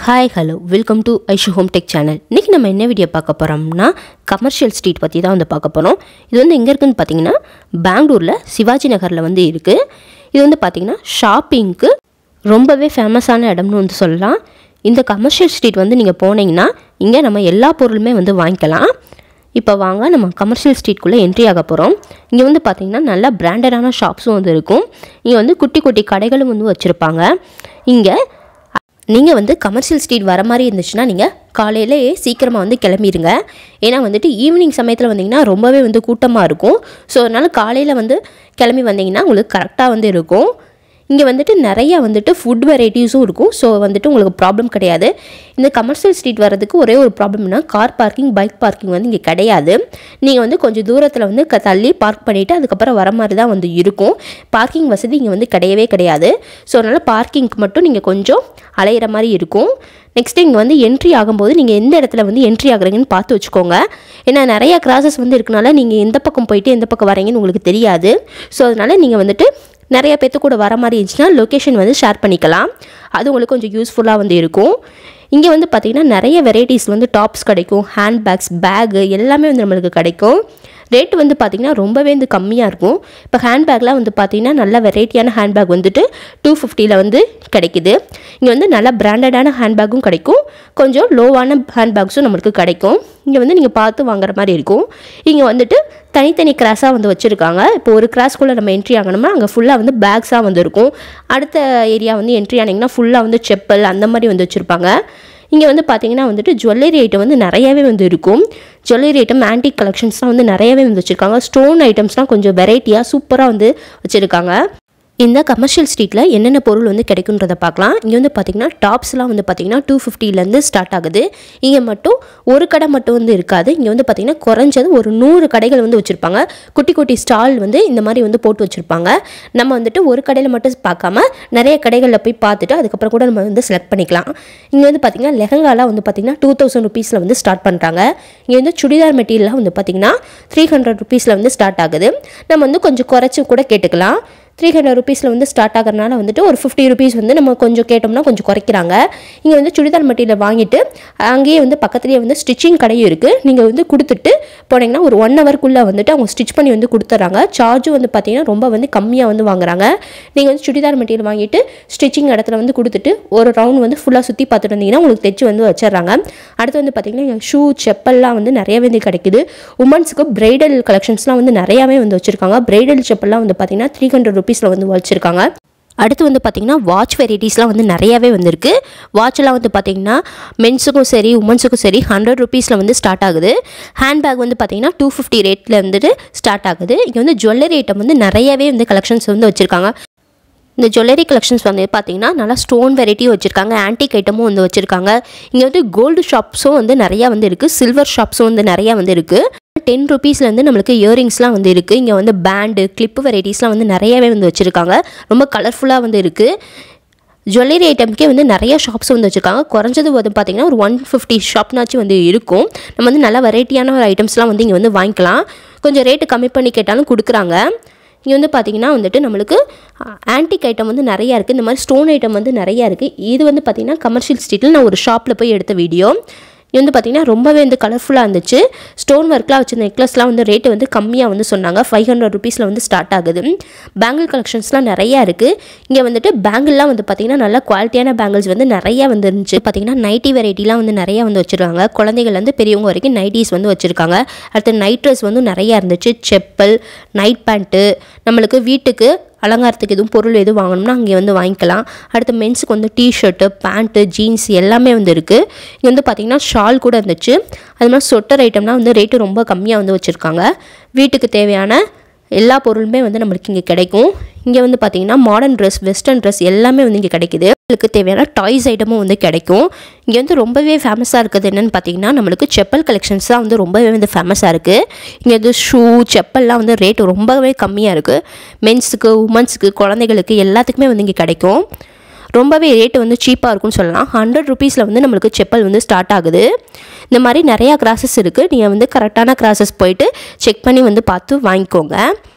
hi hello welcome to Aishu home tech channel இன்றைக்கி நம்ம என்ன வீடியோ பார்க்க போகிறோம்னா கமர்ஷியல் ஸ்ட்ரீட் பற்றி தான் வந்து பார்க்க போகிறோம் இது வந்து எங்கே இருக்குன்னு பார்த்தீங்கன்னா பெங்களூரில் சிவாஜி நகரில் வந்து இருக்குது இது வந்து பார்த்திங்கன்னா ஷாப்பிங்க்கு ரொம்பவே ஃபேமஸான இடம்னு வந்து சொல்லலாம் இந்த கமர்ஷியல் ஸ்ட்ரீட் வந்து நீங்கள் போனீங்கன்னா இங்கே நம்ம எல்லா பொருளுமே வந்து வாங்கிக்கலாம் இப்போ வாங்க நம்ம கமர்ஷியல் ஸ்ட்ரீட்குள்ளே என்ட்ரி ஆக போகிறோம் இங்கே வந்து பார்த்திங்கன்னா நல்ல பிராண்டடான ஷாப்ஸும் வந்து இருக்கும் இங்கே வந்து குட்டி குட்டி கடைகளும் வந்து வச்சுருப்பாங்க இங்கே நீங்கள் வந்து கமர்ஷியல் ஸ்ட்ரீட் வர மாதிரி இருந்துச்சுன்னா நீங்கள் காலையிலேயே சீக்கிரமாக வந்து கிளம்பிடுங்க ஏன்னா வந்துட்டு ஈவினிங் சமயத்தில் வந்தீங்கன்னா ரொம்பவே வந்து கூட்டமாக இருக்கும் ஸோ அதனால் காலையில் வந்து கிளம்பி வந்தீங்கன்னா உங்களுக்கு கரெக்டாக வந்து இருக்கும் இங்கே வந்துட்டு நிறைய வந்துட்டு ஃபுட் வெரைட்டிஸும் இருக்கும் ஸோ வந்துட்டு உங்களுக்கு ப்ராப்ளம் கிடையாது இந்த கமர்ஷியல் ஸ்ட்ரீட் வரதுக்கு ஒரே ஒரு ப்ராப்ளம்னா கார் பார்க்கிங் பைக் பார்க்கிங் வந்து இங்கே கிடையாது நீங்கள் வந்து கொஞ்சம் தூரத்தில் வந்து க தள்ளி பார்க் பண்ணிவிட்டு அதுக்கப்புறம் வர மாதிரி தான் வந்து இருக்கும் பார்க்கிங் வசதி இங்கே வந்து கிடையவே கிடையாது ஸோ அதனால் பார்க்கிங்க்கு மட்டும் நீங்கள் கொஞ்சம் அலையிற மாதிரி இருக்கும் நெக்ஸ்ட் இங்கே வந்து என்ட்ரி ஆகும்போது நீங்கள் எந்த இடத்துல வந்து என்ட்ரி ஆகுறீங்கன்னு பார்த்து வச்சுக்கோங்க ஏன்னா நிறைய கிராசஸ் வந்து இருக்கனால நீங்கள் எந்த பக்கம் போயிட்டு எந்த பக்கம் வரீங்கன்னு உங்களுக்கு தெரியாது ஸோ அதனால் நீங்கள் வந்துட்டு நிறைய பேர்த்து கூட வர மாதிரி இருந்துச்சுன்னா லொக்கேஷன் வந்து ஷேர் பண்ணிக்கலாம் அது உங்களுக்கு கொஞ்சம் யூஸ்ஃபுல்லாக வந்து இருக்கும் இங்கே வந்து பார்த்திங்கன்னா நிறைய வெரைட்டிஸ் வந்து டாப்ஸ் கிடைக்கும் ஹேண்ட்பேக்ஸ் பேகு எல்லாமே வந்து நம்மளுக்கு கிடைக்கும் ரேட்டு வந்து பார்த்திங்கன்னா ரொம்பவே வந்து கம்மியாக இருக்கும் இப்போ ஹேண்ட்பேக்லாம் வந்து பார்த்திங்கன்னா நல்ல வெரைட்டியான ஹேண்ட்பேக் வந்துட்டு டூ ஃபிஃப்டியில் வந்து கிடைக்குது இங்கே வந்து நல்ல பிராண்டடான ஹேண்ட்பேக்கும் கிடைக்கும் கொஞ்சம் லோவான ஹேண்ட்பேக்ஸும் நம்மளுக்கு கிடைக்கும் இங்கே வந்து நீங்கள் பார்த்து வாங்குற மாதிரி இருக்கும் இங்கே வந்துட்டு தனித்தனி கிராஸாக வந்து வச்சுருக்காங்க இப்போ ஒரு கிராஸ்க்குள்ளே நம்ம என்ட்ரி ஆகணும்னா அங்கே ஃபுல்லாக வந்து பேக்ஸாக வந்து இருக்கும் அடுத்த ஏரியா வந்து என்ட்ரி ஆனீங்கன்னா ஃபுல்லாக வந்து செப்பல் அந்த மாதிரி வந்து வச்சுருப்பாங்க இங்கே வந்து பார்த்தீங்கன்னா வந்துட்டு ஜுவல்லரி ஐட்டம் வந்து நிறையவே வந்து இருக்கும் ஜுவல்லரி ஐட்டம் ஆன்டிக் கலெக்ஷன்ஸ்லாம் வந்து நிறையவே வந்து வச்சுருக்காங்க ஸ்டோன் ஐட்டம்ஸ்லாம் கொஞ்சம் வெரைட்டியாக சூப்பராக வந்து வச்சுருக்காங்க இந்த கமர்ஷியல் ஸ்ட்ரீட்டில் என்னென்ன பொருள் வந்து கிடைக்குன்றதை பார்க்கலாம் இங்கே வந்து பார்த்திங்கன்னா டாப்ஸ்லாம் வந்து பார்த்திங்கன்னா டூ ஃபிஃப்டிலேருந்து ஸ்டார்ட் ஆகுது இங்கே மட்டும் ஒரு கடை மட்டும் வந்து இருக்காது இங்கே வந்து பார்த்திங்கன்னா குறைஞ்சது ஒரு நூறு கடைகள் வந்து வச்சுருப்பாங்க குட்டி குட்டி ஸ்டால் வந்து இந்த மாதிரி வந்து போட்டு வச்சுருப்பாங்க நம்ம வந்துட்டு ஒரு கடையில் மட்டும் பார்க்காம நிறைய கடைகளில் போய் பார்த்துட்டு அதுக்கப்புறம் கூட நம்ம வந்து செலக்ட் பண்ணிக்கலாம் இங்கே வந்து பார்த்திங்கன்னா லெஹங்காலாம் வந்து பார்த்திங்கன்னா டூ தௌசண்ட் ருபீஸில் வந்து ஸ்டார்ட் பண்ணுறாங்க இங்கே வந்து சுடிதார் மெட்டீரியல்லாம் வந்து பார்த்திங்கன்னா த்ரீ ஹண்ட்ரட் ருபீஸில் வந்து ஸ்டார்ட் ஆகுது நம்ம வந்து கொஞ்சம் குறைச்சி கூட கேட்டுக்கலாம் த்ரீ ஹண்ட்ரட் ருபீஸில் வந்து ஸ்டார்ட் ஆகிறனால வந்துட்டு ஒரு ஃபிஃப்டி ருபீஸ் வந்து நம்ம கொஞ்சம் கேட்டோம்னா கொஞ்சம் குறைக்கிறாங்க இங்கே வந்து சுடிதார் மெட்டீரியல் வாங்கிட்டு அங்கேயே வந்து பக்கத்துலேயே வந்து ஸ்டிச்சிங் கடையும் இருக்குது நீங்கள் வந்து கொடுத்துட்டு போனீங்கன்னா ஒரு ஒன் ஹவர்க்குள்ளே வந்துட்டு அவங்க ஸ்டிச் பண்ணி வந்து கொடுத்துட்றாங்க சார்ஜும் வந்து பார்த்தீங்கன்னா ரொம்ப வந்து கம்மியாக வந்து வாங்குறாங்க நீங்கள் வந்து சுடிதார் மெட்டீரியல் வாங்கிட்டு ஸ்டிச்சிங் இடத்துல வந்து கொடுத்துட்டு ஒரு ரவுண்ட் வந்து ஃபுல்லாக சுற்றி பார்த்துட்டு வந்தீங்கன்னா உங்களுக்கு தைச்சு வந்து வச்சிடுறாங்க அடுத்து வந்து பார்த்தீங்கன்னா ஷூ செப்பல்லாம் வந்து நிறையவே வந்து கிடைக்குது உமன்ஸுக்கு பிரைடல் கலெக்ஷன்ஸ்லாம் வந்து நிறையாவே வந்து வச்சுருக்காங்க பிரைடல் செப்பல்லாம் வந்து பார்த்தீங்கன்னா த்ரீ ஹண்ட்ரட் ருபீஸில் வந்து வச்சுருக்காங்க அடுத்து வந்து பார்த்திங்கன்னா வாட்ச் வெரைட்டிஸ்லாம் வந்து நிறையாவே வந்திருக்கு வாட்செல்லாம் வந்து பார்த்திங்கன்னா மென்ஸுக்கும் சரி உமன்ஸுக்கும் சரி ஹண்ட்ரட் ருபீஸில் வந்து ஸ்டார்ட் ஆகுது ஹேண்ட்பேக் வந்து பார்த்திங்கன்னா டூ ஃபிஃப்டி ரேட்டில் வந்துட்டு ஸ்டார்ட் ஆகுது இங்கே வந்து ஜுவல்லரி ஐட்டம் வந்து நிறையவே வந்து கலெக்ஷன்ஸ் வந்து வச்சுருக்காங்க இந்த ஜுவல்லரி கலெக்ஷன்ஸ் வந்து பார்த்தீங்கன்னா நல்லா ஸ்டோன் வெரைட்டியும் வச்சுருக்காங்க ஆன்டிக் ஐட்டமும் வந்து வச்சுருக்காங்க இங்கே வந்து கோல்டு ஷாப்ஸும் வந்து நிறையா வந்து இருக்குது சில்வர் ஷாப்ஸும் வந்து நிறையா வந்து இருக்குது டென் ருபீஸ்லேருந்து நம்மளுக்கு இயரிங்ஸ்லாம் வந்து இருக்குது இங்கே வந்து பேண்டு கிளிப்பு வெரைட்டிஸ்லாம் வந்து நிறையவே வந்து வச்சுருக்காங்க ரொம்ப கலர்ஃபுல்லாக வந்து இருக்குது ஜுவல்லரி ஐட்டம்க்கே வந்து நிறைய ஷாப்ஸ் வந்து வச்சுருக்காங்க குறைஞ்சது வந்து பார்த்திங்கன்னா ஒரு ஒன் ஃபிஃப்டி ஷாப்னாச்சும் வந்து இருக்கும் நம்ம வந்து நல்ல வெரைட்டியான ஐட்டம்ஸ்லாம் வந்து இங்கே வந்து வாங்கிக்கலாம் கொஞ்சம் ரேட்டு கம்மி பண்ணி கேட்டாலும் கொடுக்குறாங்க இங்கே வந்து பார்த்திங்கன்னா வந்துட்டு நம்மளுக்கு ஆன்டிக் ஐட்டம் வந்து நிறையா இருக்குது இந்த மாதிரி ஸ்டோன் ஐட்டம் வந்து நிறையா இருக்குது இது வந்து பார்த்திங்கன்னா கமர்ஷியல் ஸ்ட்ரீட்டில் நான் ஒரு ஷாப்பில் போய் எடுத்த வீடியோ இது வந்து பார்த்திங்கன்னா ரொம்பவே வந்து கலர்ஃபுல்லாக இருந்துச்சு ஸ்டோன் ஒர்க்லாம் வச்சு நெக்லஸ்லாம் வந்து ரேட்டு வந்து கம்மியாக வந்து சொன்னாங்க ஃபைவ் ஹண்ட்ரட் ருபீஸில் வந்து ஸ்டார்ட் ஆகுது பேங்கிள் கலெக்ஷன்ஸ்லாம் நிறையா இருக்குது இங்கே வந்துட்டு பேங்கிள்லாம் வந்து பார்த்திங்கன்னா நல்ல குவாலிட்டியான பேங்கிள்ஸ் வந்து நிறையா வந்து இருந்துச்சு பார்த்திங்கன்னா நைட்டி வெரைட்டிலாம் வந்து நிறையா வந்து வச்சுருக்காங்க குழந்தைகள்லேருந்து பெரியவங்க வரைக்கும் நைட்டிஸ் வந்து வச்சுருக்காங்க அடுத்து நைட் ட்ரெஸ் வந்து நிறையா இருந்துச்சு செப்பல் நைட் பேண்ட்டு நம்மளுக்கு வீட்டுக்கு அலங்காரத்துக்கு எதுவும் பொருள் எதுவும் வாங்கணும்னா அங்கே வந்து வாங்கிக்கலாம் அடுத்து மென்ஸுக்கு வந்து டிஷர்ட்டு பேண்ட்டு ஜீன்ஸ் எல்லாமே வந்து இருக்குது இங்கே வந்து பார்த்திங்கன்னா ஷால் கூட இருந்துச்சு அது மாதிரி சொட்டர் ஐட்டம்லாம் வந்து ரேட்டு ரொம்ப கம்மியாக வந்து வச்சுருக்காங்க வீட்டுக்கு தேவையான எல்லா பொருளுமே வந்து நம்மளுக்கு இங்கே கிடைக்கும் இங்கே வந்து பார்த்திங்கன்னா மாடர்ன் ட்ரெஸ் வெஸ்டர்ன் ட்ரெஸ் எல்லாமே வந்து இங்கே கிடைக்குது நம்மளுக்கு தேவையான டாய்ஸ் ஐட்டமும் வந்து கிடைக்கும் இங்கே வந்து ரொம்பவே ஃபேமஸாக இருக்குது என்னென்னு பார்த்தீங்கன்னா நம்மளுக்கு செப்பல் கலெக்ஷன்ஸ் தான் வந்து ரொம்பவே வந்து ஃபேமஸாக இருக்குது இங்கே வந்து ஷூ செப்பல்லாம் வந்து ரேட்டு ரொம்பவே கம்மியாக இருக்குது மென்ஸுக்கு உமன்ஸுக்கு குழந்தைகளுக்கு எல்லாத்துக்குமே வந்து இங்கே கிடைக்கும் ரொம்பவே ரேட்டு வந்து சீப்பாக இருக்கும்னு சொல்லலாம் ஹண்ட்ரட் ருபீஸில் வந்து நம்மளுக்கு செப்பல் வந்து ஸ்டார்ட் ஆகுது இந்த மாதிரி நிறையா கிராஸஸ் இருக்குது நீங்கள் வந்து கரெக்டான கிராஸஸ் போயிட்டு செக் பண்ணி வந்து பார்த்து வாங்கிக்கோங்க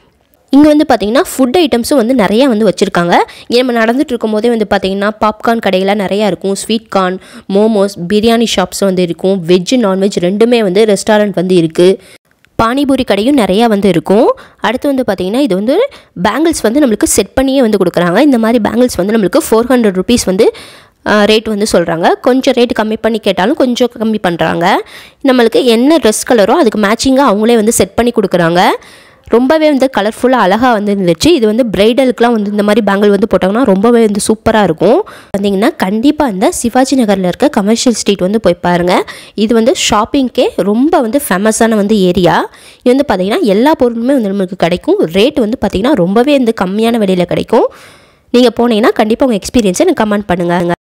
இங்கே வந்து பார்த்தீங்கன்னா ஃபுட் ஐட்டம்ஸும் வந்து நிறையா வந்து வச்சுருக்காங்க இங்கே நம்ம நடந்துட்டு இருக்கும் போதே வந்து பார்த்தீங்கன்னா பாப்கார்ன் கடையெல்லாம் நிறையா இருக்கும் sweet corn momos biryani shops வந்து இருக்கும் வெஜ் நான்வெஜ் ரெண்டுமே வந்து ரெஸ்டாரண்ட் வந்து இருக்குது பானிபூரி கடையும் நிறையா வந்து இருக்கும் அடுத்து வந்து பார்த்திங்கன்னா இது வந்து பேங்கிள்ஸ் வந்து நம்மளுக்கு செட் பண்ணியே வந்து கொடுக்குறாங்க இந்த மாதிரி பேங்கிள்ஸ் வந்து நம்மளுக்கு ஃபோர் ஹண்ட்ரட் ருபீஸ் வந்து ரேட் வந்து சொல்கிறாங்க கொஞ்சம் ரேட் கம்மி பண்ணி கேட்டாலும் கொஞ்சம் கம்மி பண்ணுறாங்க நம்மளுக்கு என்ன ட்ரெஸ் கலரோ அதுக்கு மேட்சிங்காக அவங்களே வந்து செட் பண்ணி கொடுக்குறாங்க ரொம்பவே வந்து கலர்ஃபுல்லாக அழகாக வந்து இருந்துச்சு இது வந்து பிரைடலுக்குலாம் வந்து இந்த மாதிரி பேங்கிள் வந்து போட்டாங்கன்னா ரொம்பவே வந்து சூப்பராக இருக்கும் வந்தீங்கன்னா கண்டிப்பாக இந்த சிவாஜி நகரில் இருக்க கமர்ஷியல் ஸ்ட்ரீட் வந்து போய் பாருங்கள் இது வந்து ஷாப்பிங்க்கே ரொம்ப வந்து ஃபேமஸான வந்து ஏரியா இது வந்து பார்த்திங்கன்னா எல்லா பொருளுமே வந்து நம்மளுக்கு கிடைக்கும் ரேட் வந்து பார்த்திங்கன்னா ரொம்பவே வந்து கம்மியான விலையில் கிடைக்கும் நீங்கள் போனீங்கன்னா கண்டிப்பாக உங்கள் எக்ஸ்பீரியன்ஸை எனக்கு கமெண்ட் பண்ணுங்கள்